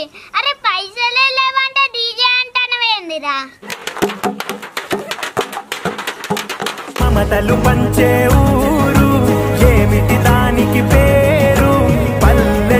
అరే పైసలే లేవంటే డీజే అంటానవేందిరా మమతలు పంచే ఊరు ఏమిటి దానికి పేరు పల్లె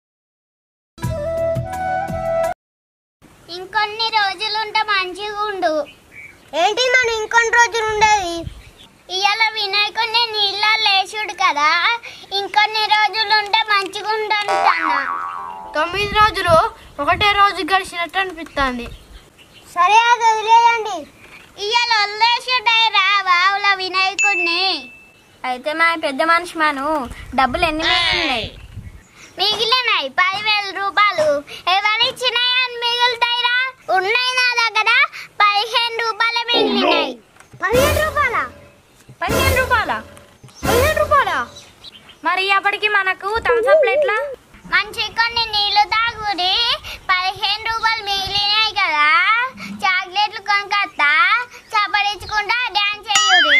ఇంకొన్ని రోజులుంటే మంచిగా ఉండు ఏంటి మనం ఇంకొన్ని రోజులు ఉండేది ఇవాళ వినాయకుడిని నీళ్ళ లేచుడు కదా ఇంకొన్ని రోజులు ఉంటే మంచిగా ఉండంటున్నా తొమ్మిది రోజులు ఒకటే రోజు గడిచినట్టు అనిపిస్తుంది సరే అది వదిలేయండి ఇవాళ వదిలేసుడే రా బావుల వినాయకుడిని అయితే మా పెద్ద మనిషి మాను డబ్బులు ఎన్ని మిగిలినాయి మిగిలినాయి పదివేల రూపాయలు ఎవరిచ్చినాయి అని మిగులుతాయిరా ఉన్నాయి నా దగ్గర పదిహేను రూపాయలు మిగిలినాయి పదిహేను రూపాయల పదిహేను రూపాయల పదిహేను రూపాయల మరి అప్పటికి మనకు థమ్స్అప్ ఎట్లా మంచి కొన్ని నీళ్లు తాగుడి పదిహేను రూపాయలు మిగిలినాయి కదా చాక్లెట్లు కొనుకొస్తా చపడించుకుంటా డ్యాన్స్ చెయ్యుడి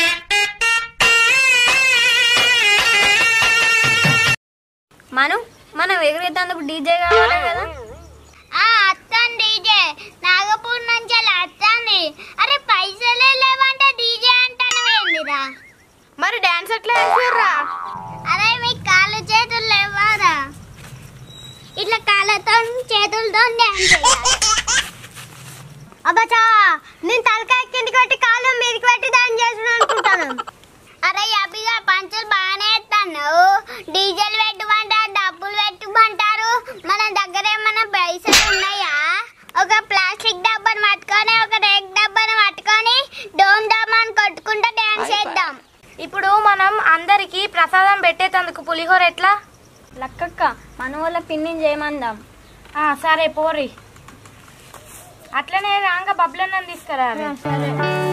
మను మనం ఎగిరేద్దాందుకు డీజే కావాలి కదా ఆ అత్తాను డీజే నాగపూర్ నుంచి అలా అత్తాంది అరే పైసలే లేవంటే డీజే అంటాను ఏందిరా మరి డాన్స్ ఎట్లా వేసారా అరే మీ కాళ్ళు చేతులు లేవారా ఇట్లా కాళ్ళతో చేతులతో డ్యాన్స్ చేయాలి అబ్బచా నేను తలకాయ కిందికి పెట్టి కాళ్ళు మీదకి పెట్టి దాన్ని చేసిన అనుకుంటాను అరే అబ్బిగా పంచులు బాగానే ఎత్తాను డీజిల్ పెట్టుమంటారు డబ్బులు పెట్టుమంటారు మన దగ్గర ఏమైనా పైసలు ఉన్నాయా ఒక ప్లాస్టిక్ డబ్బాను పట్టుకొని ఒక రేక్ డబ్బాను పట్టుకొని డోమ్ డోమ్ అని కొట్టుకుంటూ డ్యాన్స్ చేద్దాం ఇప్పుడు మనం అందరికి ప్రసాదం పెట్టేటందుకు పులిహోర ఎట్లా లక్కక్క మన వాళ్ళ పిన్నిని చేయమందాం సరే పోరి అట్లనే రాంగ బబ్బులన్నం తీసుకురా సరే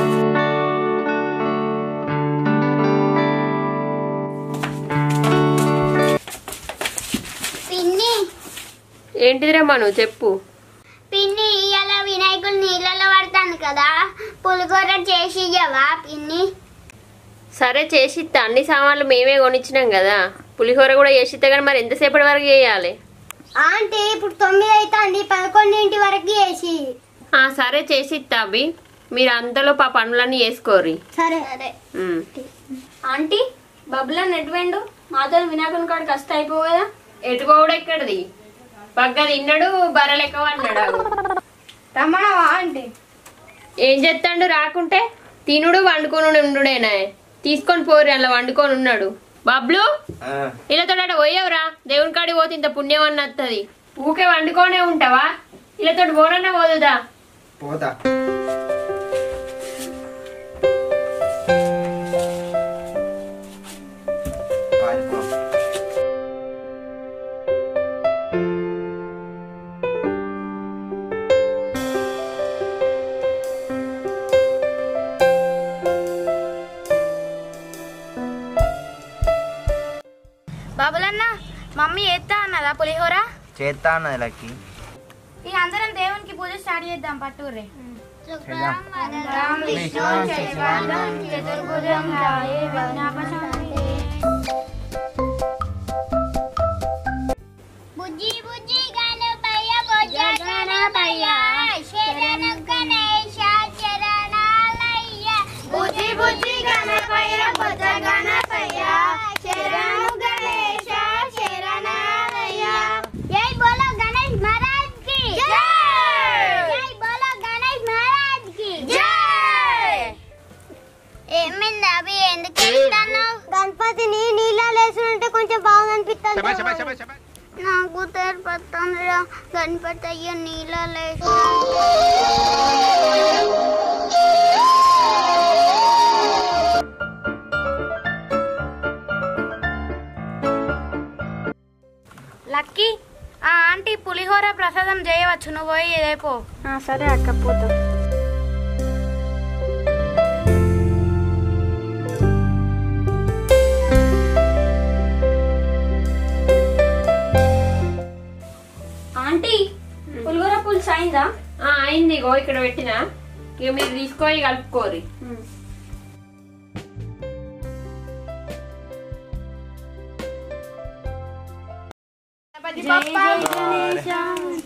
పిన్ని ఏంటిదిరా మను చెప్పు పిన్ని ఇవాళ వినాయకుడు నీళ్ళలో పడతాను కదా పులిగోర చేసి ఇయ్యవా పిన్ని సరే చేసిత్తా అన్ని సామాన్లు మేమే కొనిచ్చినాం కదా పులిహోర కూడా చేసిత్తా కానీ మరి ఎంతసేపటి వరకు చేయాలి ఆంటీ ఇప్పుడు తొమ్మిది అవుతుంది పదకొండింటి వరకు చేసి ఆ సరే చేసిత్తా అవి మీరు అంతలో పా పనులన్నీ చేసుకోరి సరే ఉమ్. ఆంటీ బబ్బులన్ ఎటువెండు మాతో వినాయకుని కాడికి వస్తే అయిపో కదా ఎటు పోవడం ఎక్కడిది పగ్గ తిన్నాడు బర్రెలెక్క అన్నాడు రమ్మణవా ఆంటీ ఏం చేస్తాడు రాకుంటే తినుడు వండుకొని ఉండుడేనా తీసుకొని పోరి అలా వండుకొని ఉన్నాడు బబ్లు ఇలాతో పోయావురా దేవుని కాడికి పోతే ఇంత పుణ్యం అన్న వస్తుంది ఊకే వండుకొనే ఉంటావా ఇలాతో పోరన్నా పోదుదా పోతా పారిపో. బాబులన్న మమ్మీ ఎత్తా అన్నదా పులిహోర చేత్తా అన్నది లక్కి ఇక అందరం దేవునికి పూజ స్టార్ట్ చేద్దాం పట్టూరే చేద్దాం. బుజ్జి బుజ్జి గణపయ్య బొజ్జ గణపయ్య శరణు గణేశ శరణాలయ్య బుజ్జి బుజ్జి గణపయ్య బొజ్జ గణపయ్య శరణు గణేశ శరణాలయ్య జై బోలో గణేష్ మహారాజ్ కి జై బోలో గణేష్ మహారాజ్ కి జై ఏమైంది అవి ఎందుకు ఇస్తాను గణపతిని నీళ్ళలో వేసుకుంటే కొంచెం బాగుంది అనిపిస్తుంది నాకు తెరపడుతుందిరా గణపతి అయ్యో నీళ్ళ లేచి లక్కీ ఆ ఆంటీ పులిహోర ప్రసాదం చేయవచ్చు నువ్వు పోయి రేపు సరే అక్క పోతా ఆంటీ పులిహోర పులుసు అయిందా ఆ, అయింది ఇగో ఇక్కడ పెట్టిన ఇక మీరు తీసుకొని కలుపుకోరి జై జై గణేశ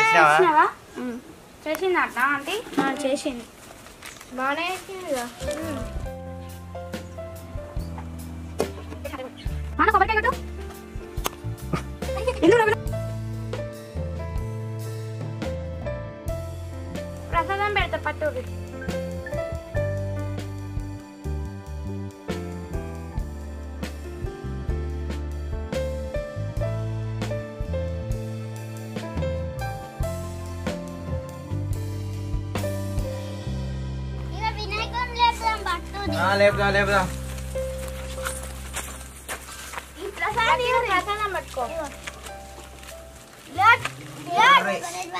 చేసినావా చేసింది అట్లా ఆంటీ చేసింది బాగానే కొబ్బరికాయ కొట్టు ప్రసాదం పెడతా పట్టు ఇక వినాయకుని లేపుదాం భక్తుని ఆ, లేపుదాం లేపుదాం ఈ ప్రసాదం ఇవ్వు, ప్రసాదం పట్టుకో అరే,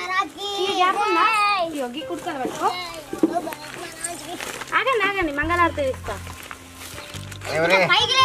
యోగి కుడుకొని పట్టుకో ఆగండి ఆగండి మంగళారతి ఇస్తా ఎవరే పైకి